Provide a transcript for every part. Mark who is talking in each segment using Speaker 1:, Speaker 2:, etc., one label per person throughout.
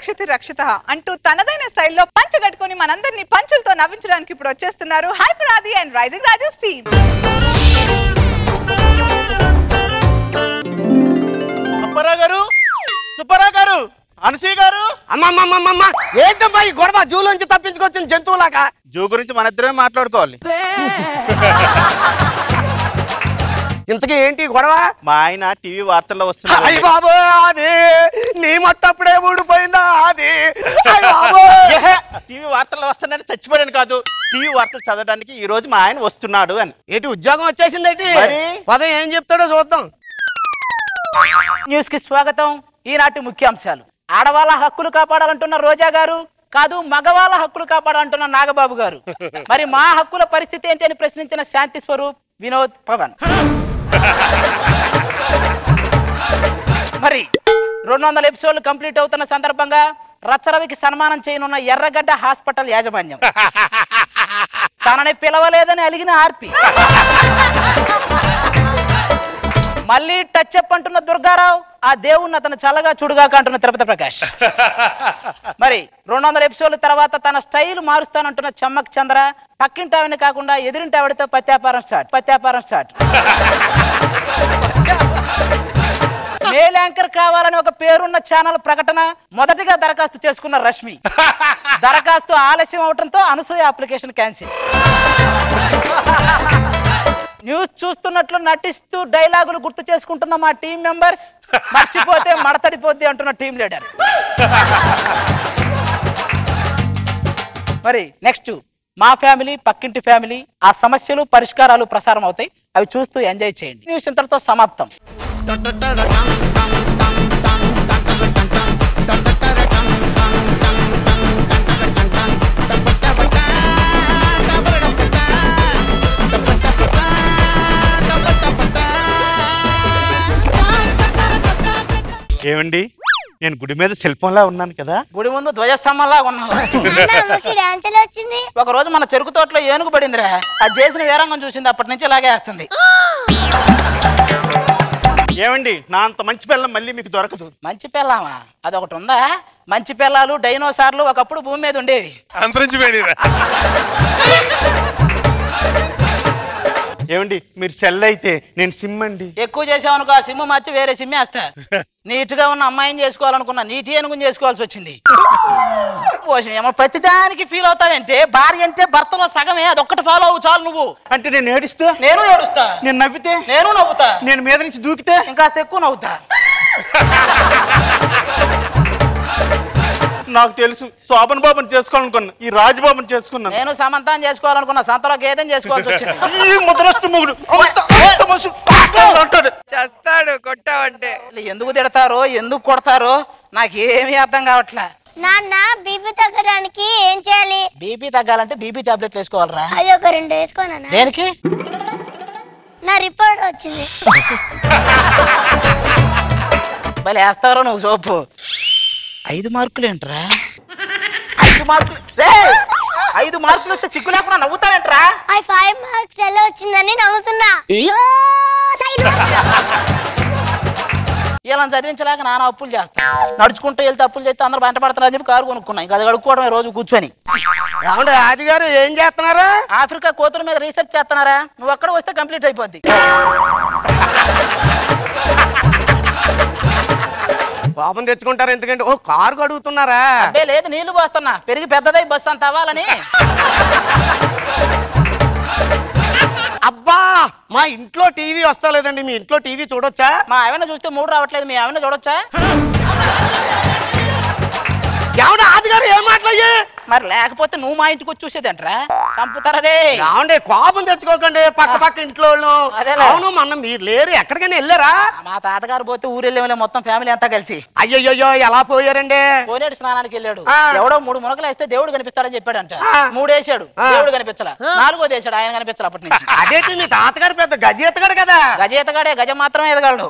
Speaker 1: రక్షితి రక్షిత అంటూ తనదైన స్టైల్లో పంచ కట్టుకుని మనందరినీ పంచులతో నవ్వించడానికి ఇప్పుడు వచ్చేస్తున్నారు hyper Aadi and rising Raju team
Speaker 2: Subbarao garu Subbarao గారు అనసూయ గారు
Speaker 3: అమ్మమ్మమ్మమ్మ ఏంటమ్మా ఈ గొడవ జూలోంచి తప్పించుకొచ్చిన జంతువులాగా
Speaker 2: జూ గురించి మన ఇద్దరమే మాట్లాడుకోవాలి
Speaker 3: ఇంతకీ ఏంటి ఈ గొడవ
Speaker 2: మా ఆయన టీవీ వార్తల్లో వస్తున్నారు
Speaker 3: అయ్య బాబు అది నీ మట్టప్పుడే ఊడిపోయిందా అది అయ్య బాబు
Speaker 2: ఏహే, టీవీ వార్తల్లో వస్తున్నాడని చచ్చిపోయాను కాదు టీవీ వార్తలు చదవడానికి ఈ రోజు మా ఆయన వస్తున్నాడు అని
Speaker 3: ఏంటి ఉద్యోగం వచ్చేసింది ఏంటి
Speaker 2: మరి?
Speaker 3: పదం ఏం చెప్తాడో చూద్దాం
Speaker 4: న్యూస్ కి స్వాగతం ఈనాటి ముఖ్యాంశాలు ఆడవాళ్ళ హక్కులు కాపాడాలంటున్న రోజా గారు కాదు మగవాళ్ళ హక్కులు కాపాడాలంటున్న నాగబాబు గారు మరి మా హక్కుల పరిస్థితి ఏంటి అని ప్రశ్నించిన శాంతి స్వరూప్ వినోద్ పవన్ మరి రెండు వందల ఎపిసోడ్లు కంప్లీట్ అవుతున్న సందర్భంగా రచ్చరవికి సన్మానం చేయనున్న ఎర్రగడ్డ హాస్పిటల్ యాజమాన్యం తనని పిలవలేదని అలిగిన ఆర్పి మళ్ళీ టచ్ అప్ అంటున్న దుర్గారావు ఆ దేవుణ్ణి అతను చల్లగా చూడుగాక అంటున్న తిరుపతి ప్రకాష్ మరి రెండు వందల ఎపిసోడ్ల తర్వాత తన స్టైల్ మారుస్తానంటున్న చమ్మక్ చంద్ర పక్కింటి ఆవిడని కాకుండా ఎదురింటి ఆవిడతో పత్యాపారం స్టార్ట్ పత్యాపారం స్టార్ట్ మేల్ యాంకర్ కావాలని ఒక పేరున్న ఛానల్ ప్రకటన మొదటిగా దరఖాస్తు చేసుకున్న రష్మి దరఖాస్తు ఆలస్యం అవడంతో అనసూయ అప్లికేషన్ క్యాన్సిల్ న్యూస్ చూస్తున్నట్లు నటిస్తూ డైలాగులు గుర్తు చేసుకుంటున్న మా టీం మెంబర్స్ మర్చిపోతే మడతడిపోద్ది అంటున్న టీం లీడర్ మరి నెక్స్ట్ మా ఫ్యామిలీ పక్కింటి ఫ్యామిలీ ఆ సమస్యలు పరిష్కారాలు ప్రసారం అవుతాయి అవి చూస్తూ ఎంజాయ్ చేయండి న్యూస్ ఇంతటితో సమాప్తం
Speaker 2: ఏమండి నేను గుడి మీద సెల్ ఫోన్ లా ఉన్నాను కదా
Speaker 4: గుడి ముందు ధ్వజస్తంభంలా ఉన్నావు
Speaker 5: అమ్మకి డాన్స్ ఎలా వచ్చింది
Speaker 4: ఒక రోజు మన చెరుకు తోటలో ఏనుగు పడిందిరా అది చేసిన వీరంగం చూసింది అప్పటి నుంచి ఇలాగే వేస్తుంది
Speaker 2: ఏమండి నా అంత మంచి పిల్లం మళ్ళీ మీకు దొరకదు
Speaker 4: మంచి పిల్లమా అదొకటి ఉందా మంచి పిల్లలు డైనోసార్లు ఒకప్పుడు భూమి మీద ఉండేవి
Speaker 6: అంతరించిపోయినరా
Speaker 2: ఏమండి మీరు సెల్ అయితే నేను సిమ్ అండి
Speaker 4: ఎక్కువ చేసావనుకో ఆ సిమ్ మార్చి వేరే సిమ్ వేస్తా నీట్ గా ఉన్న అమ్మాయిని చేసుకోవాలనుకున్నా నీటి ఏనుగుని చేసుకోవాల్సి వచ్చింది పోషణ ఏమో ప్రతిదానికి ఫీల్ అవుతావంటే భార్య అంటే భర్తలో సగమే అదొక్కటి ఫాలో అవ్వు చాలు నువ్వు
Speaker 2: అంటే నేను ఏడిస్తే
Speaker 4: నేను ఏడుస్తా
Speaker 2: నేను నవ్వితే
Speaker 4: నేను నవ్వుతా
Speaker 2: నేను మీద నుంచి దూకితే
Speaker 4: ఇంకాస్త ఎక్కువ నవ్వుతా
Speaker 2: నాకు తెలుసు శోభన్ బాబుని చేసుకోవాలనుకున్నా ఈ రాజబాబుని చేసుకున్నాను
Speaker 4: నేను సమంతాన్ని చేసుకోవాలనుకున్నా సంతలో గేదెని చేసుకోవాల్సి వచ్చింది
Speaker 2: ఈ ముద్రస్తు మొగుడు అంత అంత మనిషి అంటాడు
Speaker 1: చేస్తాడు కొట్టావంటే
Speaker 4: వీళ్ళు ఎందుకు తిడతారో ఎందుకు కొడతారో నాకేమీ అర్థం కావట్లే
Speaker 5: నాన్న బీపీ తగ్గడానికి ఏం చేయాలి
Speaker 4: బీపీ తగ్గాలంటే బీపీ టాబ్లెట్ వేసుకోవాలరా
Speaker 5: అది ఒక రెండు వేసుకోనా
Speaker 4: దేనికి
Speaker 5: నా రిపోర్ట్ వచ్చింది
Speaker 4: భలే వేస్తారో నువ్వు సోపు ఐదు మార్కులు ఏంట్రా ఐదు మార్కులు రేయ్! ఐదు మార్కులు వస్తే సిగ్గు లేకుండా నవ్వుతావేంట్రా
Speaker 5: ఆ ఫైవ్ మార్క్స్ ఎలా వచ్చిందని నవ్వుతున్నా
Speaker 4: ఇలా చదివించలేక నాన్న అప్పులు చేస్తా నడుచుకుంటూ వెళ్తే అప్పులు చేస్తే అందరూ బయట పడతారని చెప్పి కారు కొనుక్కున్నా ఇంకా అది కడుక్కోవడమే రోజు కూర్చొని
Speaker 3: ఏమండి ఆది గారు ఏం చేస్తున్నారా
Speaker 4: ఆఫ్రికా కోతుల మీద రీసెర్చ్ చేస్తున్నారా నువ్వు అక్కడ వస్తే కంప్లీట్ అయిపోద్ది
Speaker 3: పాపం తెచ్చుకుంటారు ఎందుకంటే ఓ కారు కడుగుతున్నారా
Speaker 4: అబ్బే లేదు నీళ్లు పోస్తున్నా పెరిగి పెద్దదై బస్సు అంత అవ్వాలని
Speaker 3: అబ్బా మా ఇంట్లో టీవీ వస్తా లేదండి మీ ఇంట్లో టీవీ చూడొచ్చా
Speaker 4: మా ఆవిడ చూస్తే మూడు రావట్లేదు మీ ఆవిడ చూడొచ్చా
Speaker 3: ఏమండి ఆది గారు ఏం మాట్లాడి
Speaker 4: మరి లేకపోతే నువ్వు మా ఇంటికి వచ్చి చూసేదంట్రా చంపుతారా రే
Speaker 3: ఏమండి కోపం తెచ్చుకోకండి పక్క పక్క ఇంట్లో వాళ్ళు.
Speaker 4: అదేలే.
Speaker 3: అవును మొన్న మీరు లేరు ఎక్కడికైనా వెళ్ళారా
Speaker 4: మా తాతగారు పోతే ఊరెళ్ళేమలే మొత్తం ఫ్యామిలీ అంతా కలిసి
Speaker 3: అయ్యయ్యో ఎలా పోయారండి
Speaker 4: కోనేటి స్నానానికి వెళ్ళాడు
Speaker 3: ఆ.
Speaker 4: ఎవడో మూడు మునకలు వేస్తే దేవుడు కనిపిస్తాడని చెప్పాడంట
Speaker 3: ఆ.
Speaker 4: మూడు వేసాడు
Speaker 3: ఆ.
Speaker 4: దేవుడు కనిపించలా నాలుగోది వేసాడు ఆయన కనిపించలా అప్పటి నుంచి
Speaker 3: అదేంటి మీ తాతగారు పెద్ద గజ ఎత్తగాడు కదా
Speaker 4: గజ ఎతగాడే గజ మాత్రమే ఎదగలడు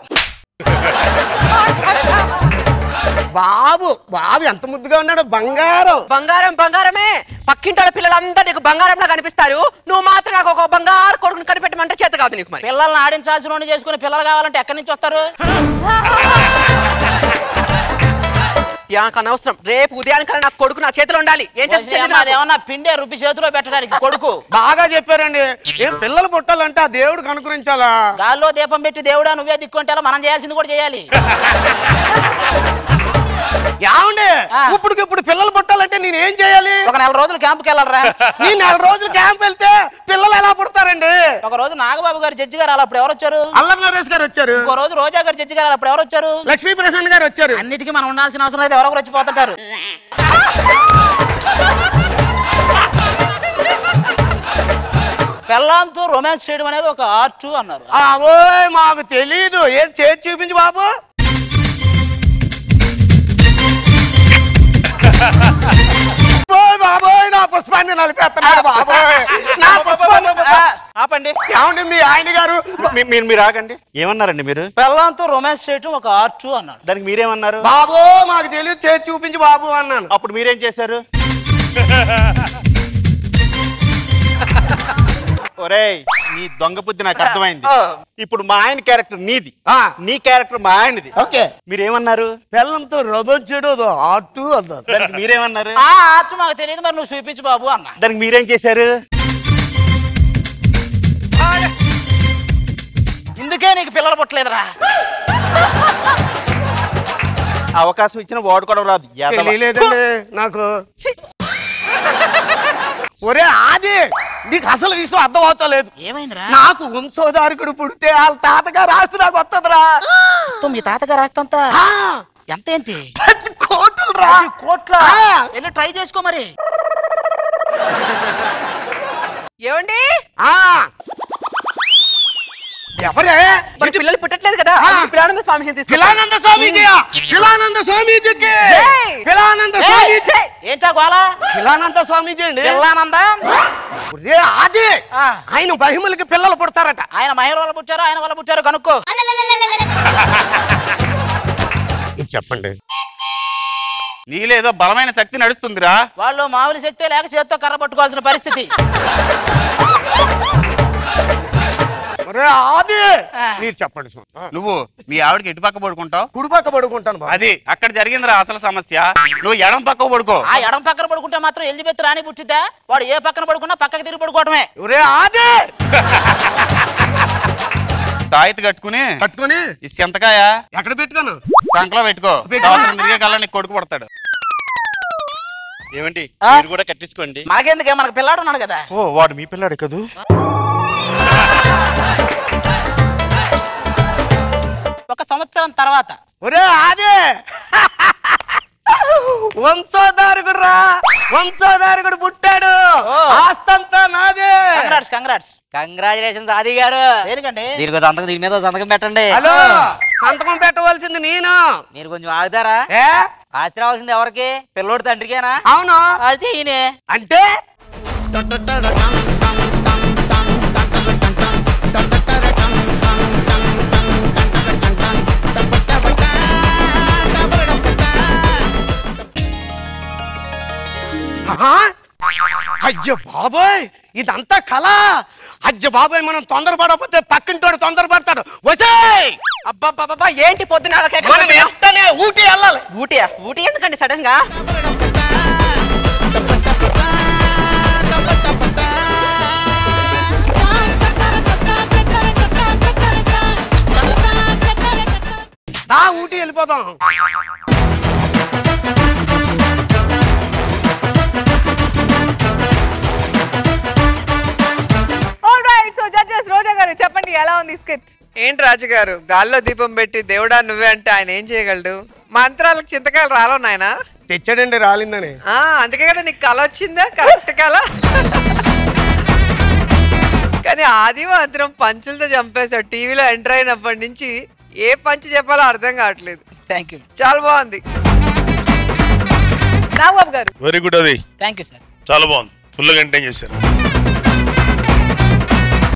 Speaker 3: బాబు బాబు ఎంత ముద్దుగా ఉన్నాడు బంగారం
Speaker 7: బంగారం బంగారమే పక్కింటి పిల్లలందరూ నీకు బంగారంలా కనిపిస్తారు నువ్వు మాత్రం నాకు ఒక బంగారు కొడుకుని కనిపెట్టమంటే చేత కాదు నీకు మరి
Speaker 4: పిల్లల్ని ఆడించాల్సిన వాడిని చేసుకుని పిల్లలు కావాలంటే ఎక్కడి నుంచి వస్తారు
Speaker 7: నాకు అనవసరం రేపు ఉదయానికల్లా నాకు కొడుకు నా చేతిలో ఉండాలి ఏం చేస్తే చెల్లింది నాకు?
Speaker 4: ఏమన్నా పిండే రుబ్బి చేతిలో పెట్టడానికి కొడుకు
Speaker 3: బాగా చెప్పారండి ఏం పిల్లలు పుట్టాలంటే ఆ దేవుడికి అనుగ్రహించాలా
Speaker 4: గాల్లో దీపం పెట్టి దేవుడా నువ్వే దిక్కుంటే మనం చేయాల్సింది కూడా చేయాలి
Speaker 3: ఏమండి
Speaker 4: ఆ.
Speaker 3: ఇప్పుడు ఇప్పుడు పిల్లలు పుట్టాలంటే నేను ఏం చేయాలి
Speaker 4: ఒక నెల రోజులు క్యాంపుకి వెళ్ళాలరా
Speaker 3: నేను నెల రోజులు క్యాంప్ వెళ్తే పిల్లలు ఎలా పుడతారండి
Speaker 4: ఒక రోజు నాగబాబు గారు జడ్జి గారు అలా అప్పుడు ఎవరు వచ్చారు
Speaker 3: అల్లరి నరేష్ గారు వచ్చారు
Speaker 4: ఇంకో రోజు రోజా గారు జడ్జి గారు అప్పుడు ఎవరు వచ్చారు
Speaker 3: లక్ష్మీ ప్రసన్న గారు వచ్చారు
Speaker 4: అన్నిటికీ మనం ఉండాల్సిన అవసరం లేదు ఎవరో ఒకరు వచ్చిపోతుంటారు పెళ్ళాంతో రొమాన్స్ చేయడం అనేది ఒక ఆర్ట్ అన్నారు
Speaker 3: ఆ, ఓయ్ మాకు తెలీదు ఏం చేసి చూపించు బాబు ఓయ్ బాబోయ్ నా పుష్పాన్ని నలిపేస్తున్నాడు బాబోయ్ నా పుష్పాన్ని
Speaker 2: ఆ, ఆపండి
Speaker 3: ఏమండి మీ ఆయన గారు
Speaker 2: మీ- మీరు మీరు ఆగండి ఏమన్నారండి మీరు
Speaker 4: పెళ్ళాంతో రొమాన్స్ చేయడం ఒక ఆర్ట్ అన్నారు
Speaker 2: దానికి మీరేమన్నారు
Speaker 3: బాబు మాకు తెలియదు చేసి చూపించు బాబు అన్నాను
Speaker 2: అప్పుడు మీరేం చేశారు ఒరేయ్ నీ దొంగ బుద్ధి నాకు అర్థమైంది ఇప్పుడు మా ఆయన క్యారెక్టర్ నీది
Speaker 3: ఆ.
Speaker 2: నీ క్యారెక్టర్ మా ఆయనది
Speaker 3: ఓకే
Speaker 2: మీరేమన్నారు
Speaker 3: పిల్లలతో రొమాన్స్ చేయడం ఆటు అన్నారు
Speaker 2: దానికి మీరేమన్నారు
Speaker 4: ఆ ఆర్ట్ మాకు తెలియదు మరి నువ్వు చూపించు బాబు అన్న
Speaker 2: దానికి మీరేం చేశారు
Speaker 4: ఇందుకే నీకు పిల్లలు పుట్టలేదురా
Speaker 2: అవకాశం ఇచ్చిన వాడుకోవడం రాదు యాదవ.
Speaker 3: తెలియలేదండి నాకు ఒరే ఆది నీకు అసలు విషయం అర్థం అవుతలేదు
Speaker 4: ఏమైందిరా
Speaker 3: నాకు వంశోధారకుడు పుడితే వాళ్ళ తాతగారు ఆస్తి నాకు వస్తుందిరా
Speaker 4: మీ తాతగారు రాస్తంత
Speaker 3: ఆ,
Speaker 4: ఎంత ఏంటి
Speaker 3: పది కోట్లు రా
Speaker 4: కోట్ల
Speaker 3: ఆ.
Speaker 4: వెళ్ళి ట్రై చేసుకో మరి
Speaker 7: ఏమండి
Speaker 3: ఆ. ఎవరే
Speaker 7: మరి పిల్లలు పుట్టట్లేదు కదా
Speaker 3: ఆ.
Speaker 7: పిల్లానంద స్వామి తీసుకు
Speaker 3: పిలానంద స్వామీజీ పిలానంద స్వామీజీకి
Speaker 7: జై.
Speaker 3: పిలానంద
Speaker 4: ఏయ్,
Speaker 3: స్వామీజీ
Speaker 4: ఏంటా గోళ
Speaker 3: పిలానంద స్వామీజీ అండి
Speaker 4: పిల్లానంద
Speaker 3: ఒరే ఆది
Speaker 4: ఆ.
Speaker 3: ఆయన మహిమలకి పిల్లలు పుడతారట
Speaker 4: ఆయన మహిళ వల్ల పుట్టారు ఆయన వల్ల పుట్టారు కనుక్కో
Speaker 3: చెప్పండి
Speaker 6: నీలో ఏదో బలమైన శక్తి నడుస్తుందిరా
Speaker 4: వాళ్ళు మామూలు శక్తే లేక చేత్తో కర్ర పట్టుకోవాల్సిన పరిస్థితి
Speaker 3: ఒరే ఆది
Speaker 4: ఆ.
Speaker 3: మీరు చెప్పండి స్వామి. ఆ.
Speaker 6: నువ్వు మీ ఆవిడకి ఎటు పక్క పడుకుంటావు
Speaker 3: కుడిపక్క పడుకుంటాను బాబు.
Speaker 6: అది అక్కడ జరిగిందిరా అసలు సమస్య నువ్వు ఎడం పక్క పడుకో
Speaker 4: ఆ ఎడం పక్కన పడుకుంటే మాత్రం ఎలిజబెత్ రాణి పుట్టితే వాడు ఏ పక్కన పడుకున్నా పక్కకి తిరిగి పడుకోవటమే
Speaker 3: ఒరే ఆది
Speaker 6: తాయితీ కట్టుకుని
Speaker 3: పట్టుకొని
Speaker 6: ఈ సింతకాయ
Speaker 3: ఎక్కడ పెట్టుకోను
Speaker 6: సంకలో పెట్టుకో సంవత్సరం తిరిగే కల్లా నీకు కొడుకు పడతాడు
Speaker 2: ఏమండి
Speaker 4: ఆ?
Speaker 2: మీరు కూడా కట్టించుకోండి
Speaker 4: మనకెందుకే మనకు పిల్లాడు ఉన్నాడు కదా
Speaker 2: ఓ వాడు మీ పిల్లాడు కదూ
Speaker 4: ఒక సంవత్సరం తర్వాత
Speaker 3: ఒరే ఆది వంశోధారకుడు రా వంశోధారకుడు పుట్టాడు
Speaker 4: ఓ.
Speaker 3: ఆస్తంతా నాదే
Speaker 4: కంగ్రాట్స్ కంగ్రాట్స్
Speaker 8: కంగ్రాచులేషన్స్ ఆది గారు
Speaker 4: దేనికండి
Speaker 8: దీనికి ఒక సంతకం దీని మీద ఒక సంతకం పెట్టండి
Speaker 3: హలో సంతకం పెట్టవలసింది నేను
Speaker 8: మీరు కొంచెం ఆగుతారా
Speaker 3: ఏ
Speaker 8: ఆస్తి రావాల్సింది ఎవరికి పిల్లోడి తండ్రికేనా
Speaker 3: అవును
Speaker 8: అయితే ఈయనే
Speaker 3: అంటే ఆ? అయ్యో బాబోయ్ ఇదంతా కళ అయ్యో బాబోయ్ మనం తొందరపడకపోతే పక్కింటోడు తొందరపడతాడు వసేయ్
Speaker 7: అబ్బబ్బబ్బా ఏంటి పొద్దున అలా కేకలు
Speaker 3: మనం
Speaker 7: పెట్టావు?
Speaker 3: వెంటనే ఊటీ వెళ్ళాలి
Speaker 7: ఊటీయా ఊటీ ఎందుకండి సడన్ గా
Speaker 3: దా ఊటీ వెళ్ళిపోదాం
Speaker 1: all right so judges Roja garu చెప్పండి ఎలా ఉంది స్కిట్
Speaker 9: ఏంటి రాజుగారు గాల్లో దీపం పెట్టి దేవుడా నువ్వే అంటే ఆయన ఏం చేయగలడు మంత్రాలకు చింతకాయలు రాలో నాయన
Speaker 3: తెచ్చాడండి రాలిందని
Speaker 9: అందుకే కదా నీకు కళ వచ్చిందా కరెక్ట్ కళ కానీ ఆది మాత్రం పంచులతో చంపేశాడు టీవీలో ఎంటర్ అయినప్పటి నుంచి ఏ పంచు చెప్పాలో అర్థం కావట్లేదు
Speaker 4: థ్యాంక్ యూ
Speaker 9: చాలా బాగుంది
Speaker 1: నాగబాబు గారు
Speaker 10: వెరీ గుడ్ అది
Speaker 4: థ్యాంక్ యూ సార్
Speaker 10: చాలా బాగుంది ఫుల్ ఎంటైన్ చేశారు